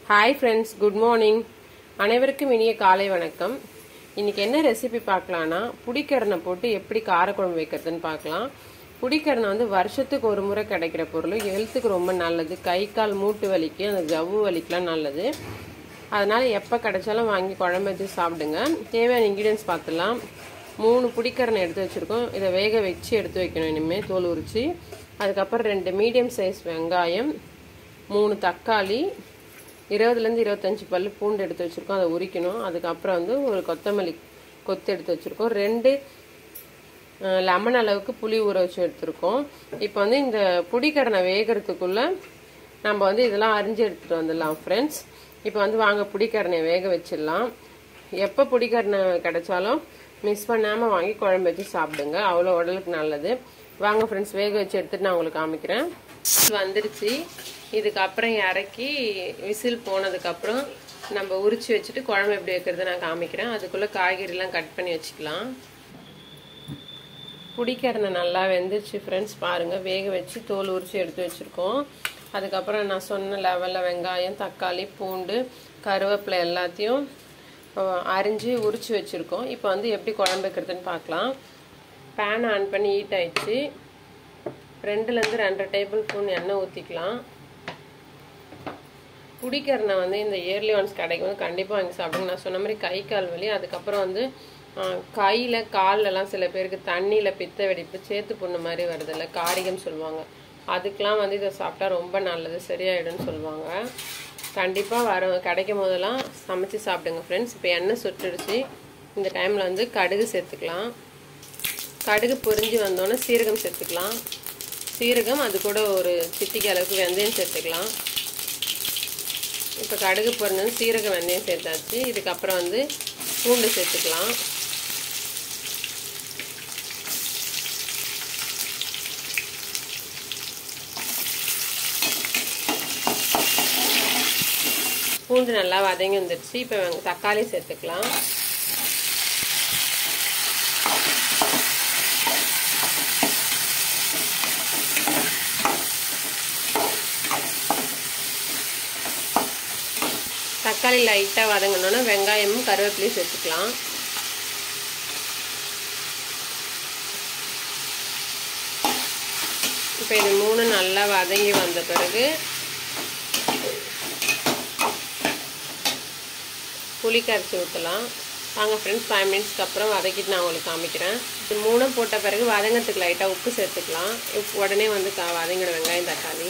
hi friends good morning அனைவருக்கும் இனிய காலை வணக்கம் இன்னைக்கு என்ன ரெசிபி பார்க்கலாம்னா புடிக்கரணை போட்டு எப்படி காரக்குழம்பு வைக்கிறதுன்னு பார்க்கலாம் புடிக்கரணை வந்து வருஷத்துக்கு ஒரு முறை கிடைக்கிற பொருள் ஹெல்த்துக்கு ரொம்ப நல்லது கை கால் மூட்டு வலிக்கு அந்த ஜவ்வு வலிக்கெலாம் நல்லது அதனால எப்போ கிடைச்சாலும் வாங்கி குழம்பு வச்சு சாப்பிடுங்க தேவையான இன்க்ரீடியன்ஸ் பார்த்துலாம் மூணு புடிக்கரணை எடுத்து வச்சுருக்கோம் இதை வேக வச்சு எடுத்து வைக்கணும் இனிமேல் தோல் உரிச்சு அதுக்கப்புறம் ரெண்டு மீடியம் சைஸ் வெங்காயம் மூணு தக்காளி இருபதுலேருந்து இருபத்தஞ்சி பல் பூண்டு எடுத்து வச்சுருக்கோம் அதை உரிக்கணும் அதுக்கப்புறம் வந்து ஒரு கொத்தமல்லி கொத்து எடுத்து வச்சுருக்கோம் ரெண்டு லெமன் அளவுக்கு புளி ஊற வச்சு எடுத்திருக்கோம் இப்போ வந்து இந்த புடிக்கரணை வேகிறதுக்குள்ளே நம்ம வந்து இதெல்லாம் அரிஞ்சு எடுத்துகிட்டு வந்துடலாம் ஃப்ரெண்ட்ஸ் இப்போ வந்து வாங்க புடிக்கரணையை வேக வச்சிடலாம் எப்போ புடிக்கரணை கிடைச்சாலும் மிஸ் பண்ணாமல் வாங்கி குழம்பு வச்சு சாப்பிடுங்க அவ்வளோ உடலுக்கு நல்லது வாங்க ஃப்ரெண்ட்ஸ் வேக வச்சு எடுத்துட்டு நான் உங்களுக்கு காமிக்கிறேன் வந்துருச்சு இதுக்கப்புறம் இறக்கி விசில் போனதுக்கப்புறம் நம்ம உரிச்சு வச்சுட்டு குழம்பு எப்படி வைக்கிறத நான் காமிக்கிறேன் அதுக்குள்ளே காய்கறிலாம் கட் பண்ணி வச்சுக்கலாம் புடிக்கரணை நல்லா வெந்துருச்சு ஃப்ரெண்ட்ஸ் பாருங்கள் வேக வச்சு தோல் உரிச்சு எடுத்து வச்சுருக்கோம் அதுக்கப்புறம் நான் சொன்ன லெவலில் வெங்காயம் தக்காளி பூண்டு கருவேப்பிலை எல்லாத்தையும் அரிஞ்சு உரிச்சு வச்சுருக்கோம் இப்போ வந்து எப்படி குழம்பு வைக்கிறதுன்னு பார்க்கலாம் பேன் ஆன் பண்ணி ஹீட் ஆயிடுச்சு ரெண்டுலேருந்து ரெண்டரை டேபிள் ஸ்பூன் எண்ணெய் ஊற்றிக்கலாம் குடிக்கரணை வந்து இந்த இயர்லி ஒன்ஸ் கிடைக்கும் போது கண்டிப்பாக வாங்கி சாப்பிடுங்க நான் சொன்ன மாதிரி கை கால் வலி அதுக்கப்புறம் வந்து கையில் கால்லலாம் சில பேருக்கு தண்ணியில் பித்த வெடிப்பு சேத்து புண்ணு மாதிரி வருதில்ல காரியம் சொல்லுவாங்க அதுக்கெலாம் வந்து இதை சாப்பிட்டா ரொம்ப நல்லது சரியாயிடும்னு சொல்லுவாங்க கண்டிப்பாக வர கிடைக்கும் போதெல்லாம் சமைச்சு சாப்பிடுங்க ஃப்ரெண்ட்ஸ் இப்போ எண்ணெய் சுட்டுடுச்சு இந்த டைமில் வந்து கடுகு சேர்த்துக்கலாம் கடுகு பொரிஞ்சு வந்தோன்னே சீரகம் சேர்த்துக்கலாம் சீரகம் அது கூட ஒரு சிட்டிக்கு அளவுக்கு வெந்தயம் சேர்த்துக்கலாம் இப்போ கடுகு பொரிஞ்சு சீரகம் வெந்தயம் சேர்த்தாச்சு இதுக்கப்புறம் வந்து பூண்டு சேர்த்துக்கலாம் பூண்டு நல்லா வதங்கி வந்துடுச்சு இப்போ தக்காளி சேர்த்துக்கலாம் தக்காளி லைட்டாக வதங்கினோன்னா வெங்காயமும் கருவேப்பிலையும் சேர்த்துக்கலாம் இப்போ இது மூணு நல்லா வதங்கி வந்த பிறகு புளி கரைச்சி ஊற்றலாம் வாங்க ஃப்ரெண்ட்ஸ் ஃபைவ் மினிட்ஸ்க்கு அப்புறம் வதக்கிட்டு நான் உங்களுக்கு காமிக்கிறேன் இது மூணும் போட்ட பிறகு வதங்கிறதுக்கு லைட்டாக உப்பு சேர்த்துக்கலாம் உப்பு உடனே வந்து கா வதங்கிடும் வெங்காயம் தக்காளி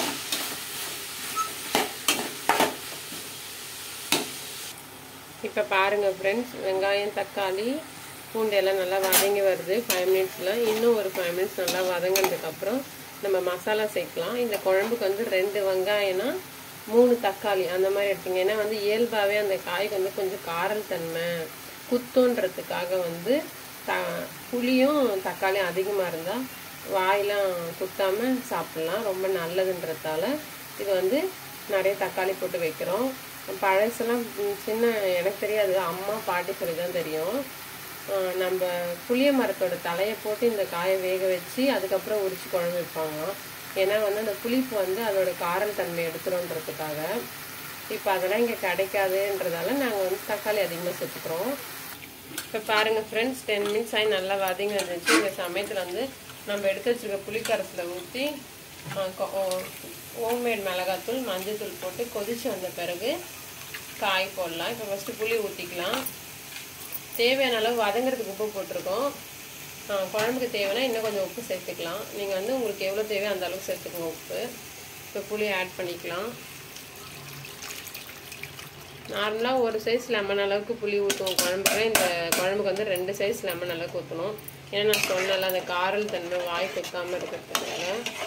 இப்போ பாருங்கள் ஃப்ரெண்ட்ஸ் வெங்காயம் தக்காளி பூண்டு எல்லாம் நல்லா வதங்கி வருது ஃபைவ் மினிட்ஸில் இன்னும் ஒரு ஃபைவ் மினிட்ஸ் நல்லா வதங்கினதுக்கப்புறம் நம்ம மசாலா சேர்க்கலாம் இந்த குழம்புக்கு வந்து ரெண்டு வெங்காயம்னா மூணு தக்காளி அந்த மாதிரி எடுத்துங்க ஏன்னா வந்து இயல்பாகவே அந்த காய்க்கு வந்து கொஞ்சம் காரல் தன்மை குத்தோன்றதுக்காக வந்து த புளியும் தக்காளியும் அதிகமாக இருந்தால் வாயெலாம் குத்தாமல் சாப்பிட்லாம் ரொம்ப நல்லதுன்றதால இது வந்து நிறைய தக்காளி போட்டு வைக்கிறோம் பழசெல்லாம் சின்ன எனக்கு தெரியாது அம்மா பாட்டி சொல்லி தான் தெரியும் நம்ம புளிய மரத்தோட தலையை போட்டு இந்த காயை வேக வச்சு அதுக்கப்புறம் உரிச்சு குழம்பு வைப்பாங்க ஏன்னா வந்து அந்த புளிப்பு வந்து அதோட காரல் தன்மை எடுத்துருன்றதுக்காக இப்போ அதெல்லாம் இங்கே கிடைக்காதுன்றதால நாங்கள் வந்து தக்காளி அதிகமாக சேர்த்துக்கிறோம் இப்போ பாருங்கள் ஃப்ரெண்ட்ஸ் டென் மினிட்ஸ் ஆகி நல்லா வதங்கி வந்துச்சு இந்த சமயத்தில் வந்து நம்ம எடுத்து வச்சுருக்க புளிக்கரத்தில் ஊற்றி ஹோம்மேட் மிளகாத்தூள் மஞ்சள் தூள் போட்டு கொதிச்சு வந்த பிறகு காய் போடலாம் இப்போ ஃபஸ்ட்டு புளி ஊற்றிக்கலாம் தேவையான அளவு வதங்குறதுக்கு உப்பு போட்டிருக்கோம் குழம்புக்கு தேவைன்னா இன்னும் கொஞ்சம் உப்பு சேர்த்துக்கலாம் நீங்கள் வந்து உங்களுக்கு எவ்வளோ தேவையோ அந்த அளவுக்கு சேர்த்துக்கோங்க உப்பு இப்போ புளி ஆட் பண்ணிக்கலாம் நார்மலாக ஒரு சைஸ் லெமன் அளவுக்கு புளி ஊற்றுவோம் குழம்புக்கு இந்த குழம்புக்கு வந்து ரெண்டு சைஸ் லெமன் அளவுக்கு ஊற்றணும் ஏன்னா நான் சொன்னல அந்த காரல் தன்மை வாய் கொத்தாமல் இருக்கிறதுனால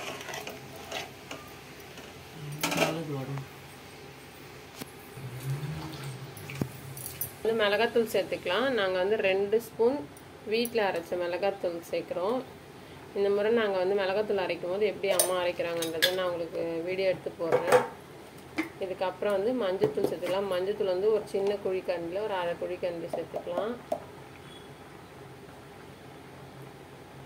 வந்து மிளகாத்தூள் சேர்த்துக்கலாம் நாங்கள் வந்து ரெண்டு ஸ்பூன் வீட்டில் அரைச்ச மிளகாத்தூள் சேர்க்குறோம் இந்த முறை நாங்கள் வந்து மிளகாத்தூள் அரைக்கும் போது எப்படி அம்மா அரைக்கிறாங்கன்றதை நான் உங்களுக்கு வீடியோ எடுத்து போடுறேன் இதுக்கப்புறம் வந்து மஞ்சத்தூள் சேர்த்துக்கலாம் மஞ்சத்தூள் வந்து ஒரு சின்ன குழிக்கண்டில் ஒரு அரை குழிக்கண்டி சேர்த்துக்கலாம்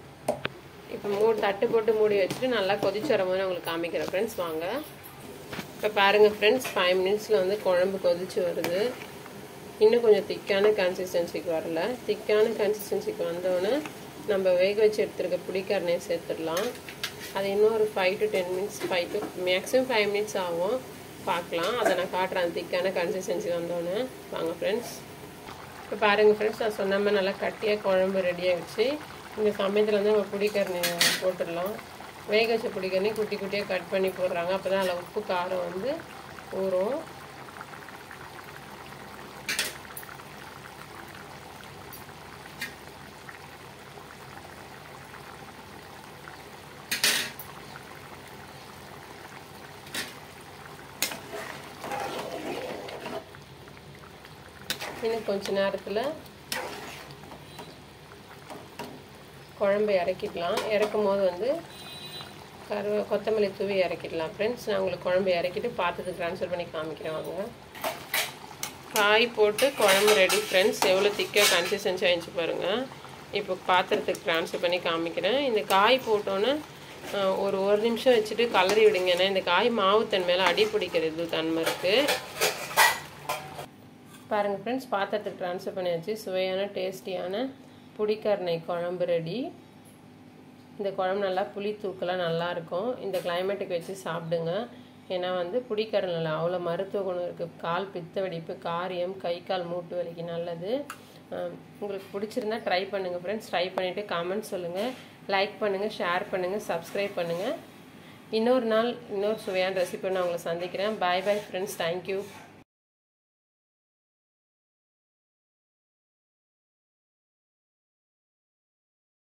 இப்போ மூ தட்டு போட்டு மூடி வச்சுட்டு நல்லா கொதிச்சு வரும்போது உங்களுக்கு காமிக்கிறேன் ஃப்ரெண்ட்ஸ் வாங்க இப்போ பாருங்கள் ஃப்ரெண்ட்ஸ் ஃபைவ் மினிட்ஸில் வந்து குழம்பு கொதிச்சு வருது இன்னும் கொஞ்சம் திக்கான கன்சிஸ்டன்சிக்கு வரல திக்கான கன்சிஸ்டன்சிக்கு வந்தோடனே நம்ம வேக வச்சு எடுத்துருக்க புளிக்கரணையை சேர்த்துடலாம் அது இன்னும் ஒரு five to ten minutes five to maximum five minutes ஆகும் பார்க்கலாம் அதை நான் காட்டுறேன் திக்கான கன்சிஸ்டன்சி வந்தோடனே வாங்க ஃப்ரெண்ட்ஸ் இப்போ பாருங்கள் ஃப்ரெண்ட்ஸ் நான் சொன்ன மாதிரி நல்லா கட்டியாக குழம்பு ரெடி ஆகிடுச்சு இந்த சமயத்தில் வந்து நம்ம புளிக்கரணி போட்டுடலாம் வேக வச்ச புளிக்கரணி குட்டி குட்டியாக கட் பண்ணி போடுறாங்க அப்போ தான் அதில் உப்பு காரம் வந்து ஊறும் இன்னும் கொஞ்ச நேரத்தில் குழம்பு இறக்கிடலாம் இறக்கும் போது வந்து கருவ கொத்தமல்லி தூவி இறக்கிடலாம் ஃப்ரெண்ட்ஸ் நான் உங்களுக்கு குழம்பு இறக்கிட்டு பார்த்துட்டு ட்ரான்ஸ்ஃபர் பண்ணி காமிக்கிறேன் வாங்க காய் போட்டு குழம்பு ரெடி ஃப்ரெண்ட்ஸ் எவ்வளோ திக்காக கன்சிஸ்டன்சி ஆயிடுச்சு பாருங்கள் இப்போ பாத்திரத்துக்கு ட்ரான்ஸ்ஃபர் பண்ணி காமிக்கிறேன் இந்த காய் போட்டோன்னே ஒரு ஒரு நிமிஷம் வச்சுட்டு கலரி விடுங்க ஏன்னா இந்த காய் மாவு தன்மையில அடி பிடிக்கிறது தன்மை இருக்குது பாருங்கள் ஃப்ரெண்ட்ஸ் பாத்திரத்துக்கு ட்ரான்ஸ்ஃபர் பண்ணியாச்சு சுவையான டேஸ்டியான புளிக்கரணை குழம்பு ரெடி இந்த குழம்பு நல்லா புளி தூக்கெல்லாம் நல்லாயிருக்கும் இந்த கிளைமேட்டுக்கு வச்சு சாப்பிடுங்க ஏன்னா வந்து புளிக்கரணில் அவ்வளோ மருத்துவ குணம் இருக்குது கால் பித்த வெடிப்பு காரியம் கை கால் மூட்டு வலிக்கு நல்லது உங்களுக்கு பிடிச்சிருந்தா ட்ரை பண்ணுங்கள் ஃப்ரெண்ட்ஸ் ட்ரை பண்ணிவிட்டு கமெண்ட் சொல்லுங்கள் லைக் பண்ணுங்கள் ஷேர் பண்ணுங்கள் சப்ஸ்கிரைப் பண்ணுங்கள் இன்னொரு நாள் இன்னொரு சுவையான ரெசிபி நான் உங்களை சந்திக்கிறேன் பாய் பாய் ஃப்ரெண்ட்ஸ் தேங்க்யூ